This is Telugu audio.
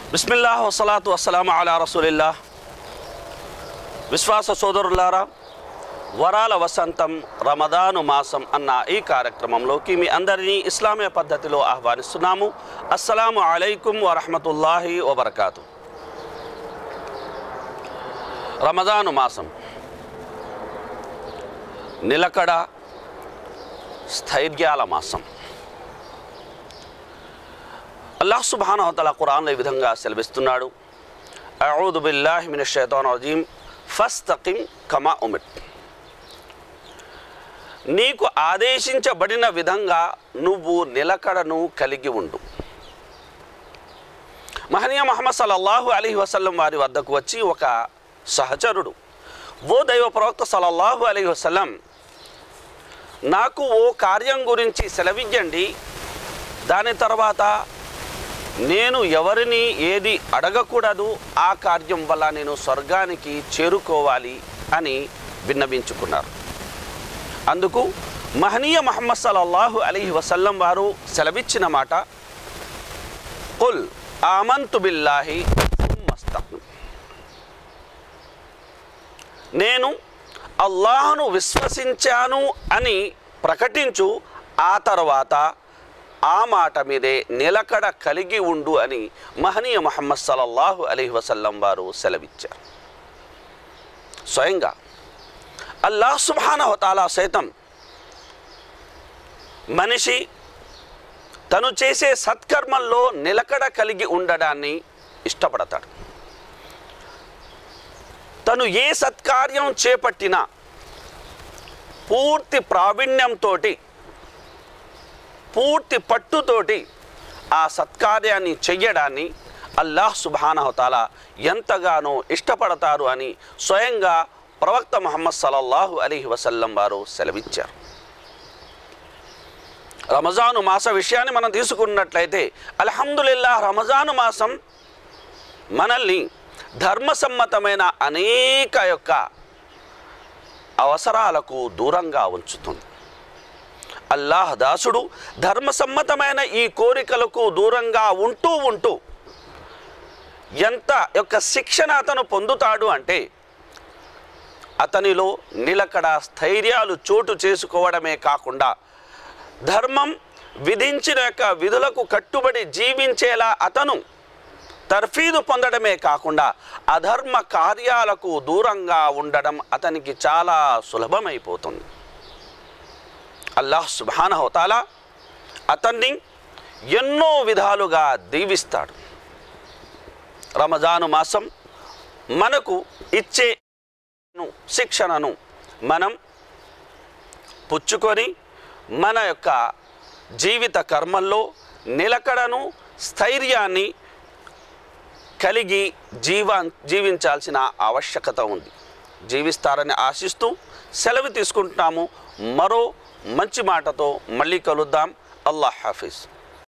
బిస్మిల్లా వసలాతు వసలాం అలా రసూలిల్లా విశ్వాస సోదరులారా వరాల వసంతం రమదాను మాసం అన్న ఈ కార్యక్రమంలోకి మీ అందరినీ ఇస్లామీయ పద్ధతిలో ఆహ్వానిస్తున్నాము అస్సలాము అలైకుం వరహమతుల్లాహి వబర్కాతు రమదాను మాసం నిలకడ స్థైర్యాల మాసం అల్లాహ్ సుబానవతల ఖురాన్లో ఈ విధంగా సెలవిస్తున్నాడు అఊదు బిల్లాహి మిన షైతాన్ రజీం ఫస్తకిం కమా ఉమిట్ నీకు ఆదేశించబడిన విధంగా నువ్వు నిలకడను కలిగి ఉండు మహనీయ మహమ్మద్ సల్లల్లాహు అలీ వసల్లం వారి వద్దకు వచ్చి ఒక సహచరుడు ఓ దైవ ప్రవక్త సల్లల్లాహు అలీ వసల్లం నాకు ఓ కార్యం గురించి సెలవిద్యండి దాని తర్వాత నేను ఎవరిని ఏది అడగకూడదు ఆ కార్యం వల్ల నేను స్వర్గానికి చేరుకోవాలి అని విన్నవించుకున్నారు అందుకు మహనీయ మహమ్మద్ సల్లల్లాహు అలీ వసల్లం వారు సెలవిచ్చిన మాట కుల్ ఆమంతు బిల్లాహి మస్తక్ను నేను అల్లాహను విశ్వసించాను అని ప్రకటించు ఆ తర్వాత ఆ మాట మీదే నిలకడ కలిగి ఉండు అని మహనీయ మహమ్మద్ సల్లల్లాహు అలీ వసల్లం వారు సెలవిచ్చారు స్వయంగా అల్లాహ్ సుబానహతాలా సైతం మనిషి తను చేసే సత్కర్మల్లో నిలకడ కలిగి ఉండడాన్ని ఇష్టపడతాడు తను ఏ సత్కార్యం చేపట్టినా పూర్తి ప్రావీణ్యంతో పూర్తి పట్టుతోటి ఆ సత్కార్యాన్ని చెయ్యడాన్ని అల్లాహ్ సుబానహతాల ఎంతగానో ఇష్టపడతారు అని స్వయంగా ప్రవక్త ముహమ్మద్ సల్లల్లాహు అలీ వసల్లం వారు సెలవిచ్చారు రమజాను మాస విషయాన్ని మనం తీసుకున్నట్లయితే అల్హమ్దుల్లా రమజాను మాసం మనల్ని ధర్మసమ్మతమైన అనేక యొక్క అవసరాలకు దూరంగా ఉంచుతుంది అల్లాహ్ దాసుడు ధర్మసమ్మతమైన ఈ కోరికలకు దూరంగా ఉంటూ ఉంటూ ఎంత యొక్క శిక్షణ అతను పొందుతాడు అంటే అతనిలో నిలకడ స్థైర్యాలు చోటు చేసుకోవడమే కాకుండా ధర్మం విధించిన యొక్క విధులకు కట్టుబడి జీవించేలా అతను తర్ఫీదు పొందడమే కాకుండా అధర్మ కార్యాలకు దూరంగా ఉండడం అతనికి చాలా సులభమైపోతుంది అల్లాహ్ సుబానహోతాలా అతన్ని ఎన్నో విధాలుగా దీవిస్తాడు రమజాను మాసం మనకు ఇచ్చే శిక్షణను మనం పుచ్చుకొని మన యొక్క జీవిత కర్మల్లో నిలకడను స్థైర్యాన్ని కలిగి జీవా జీవించాల్సిన ఆవశ్యకత ఉంది జీవిస్తారని ఆశిస్తూ సెలవు తీసుకుంటున్నాము మరో మంచి మాటతో మళ్ళీ కలుద్దాం అల్లాహ్ హాఫీజ్